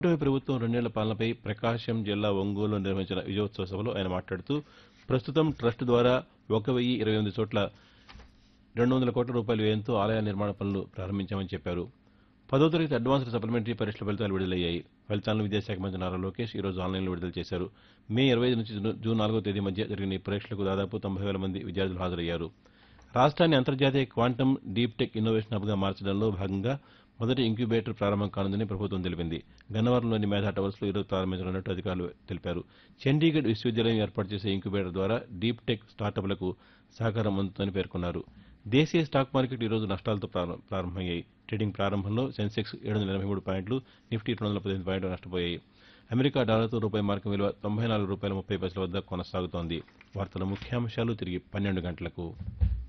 కూటమి ప్రభుత్వం రెండేళ్ల పాలనపై ప్రకాశం జిల్లా ఒంగోలులో నిర్వహించిన విజయోత్సవ సభలో ఆయన మాట్లాడుతూ ప్రస్తుతం ట్రస్ట్ ద్వారా ఒక వెయ్యి ఇరవై ఎనిమిది చోట్ల రెండు వందల కోట్ల రూపాయల వ్యయంతో ఆలయాల నిర్మాణ పనులు ప్రారంభించామని చెప్పారు పదో తరగతి అడ్వాన్స్డ్ సప్లిమెంటరీ పరీక్షల ఫలితాలు విడుదలయ్యాయి ఫలితాలను విద్యాశాఖ మంత్రి నారా లోకేష్ ఈ రోజు ఆన్లైన్లో విడుదల చేశారు మే ఇరవై ఐదు నుంచి జూన్- జూన్ నాలుగో తేదీ మధ్య జరిగిన ఈ పరీక్షలకు దాదాపు తొంభై వేల మంది విద్యార్థులు హాజరయ్యారు రాష్ట్రాన్ని అంతర్జాతీయ క్వాంటమ్ డీప్ టెక్ ఇన్నోవేషన్ హబ్గా మార్చడంలో భాగంగా మొదటి ఇంక్యుబేటర్ ప్రారంభం కానుందని ప్రభుత్వం తెలిపింది గన్నవరంలోని మేధా టవర్స్లో ఈరోజు ప్రారంభించనున్నట్టు అధికారులు తెలిపారు చండీగఢ్ విశ్వవిద్యాలయం ఏర్పాటు చేసే ఇంక్యుబేటర్ ద్వారా డీప్ టెక్ స్టార్టప్లకు సహకారం అందుతుందని పేర్కొన్నారు దేశీయ స్టాక్ మార్కెట్ ఈరోజు నష్టాలతో ప్రారం- ప్రారంభమయ్యాయి ట్రేడింగ్ ప్రారంభంలో సెన్సెక్స్ ఏడు వందల ఎనభై మూడు పాయింట్లు నిఫ్టీ రెండు వందల పదిహేను పాయింట్లు నష్టపోయాయి అమెరికా డాలర్తో రూపాయి మార్కం విలువ తొంభై నాలుగు రూపాయల ముప్పై పైసల వద్ద కొనసాగుతోంది వార్తల ముఖ్యాంశాలు తిరిగి పన్నెండు గంటలకు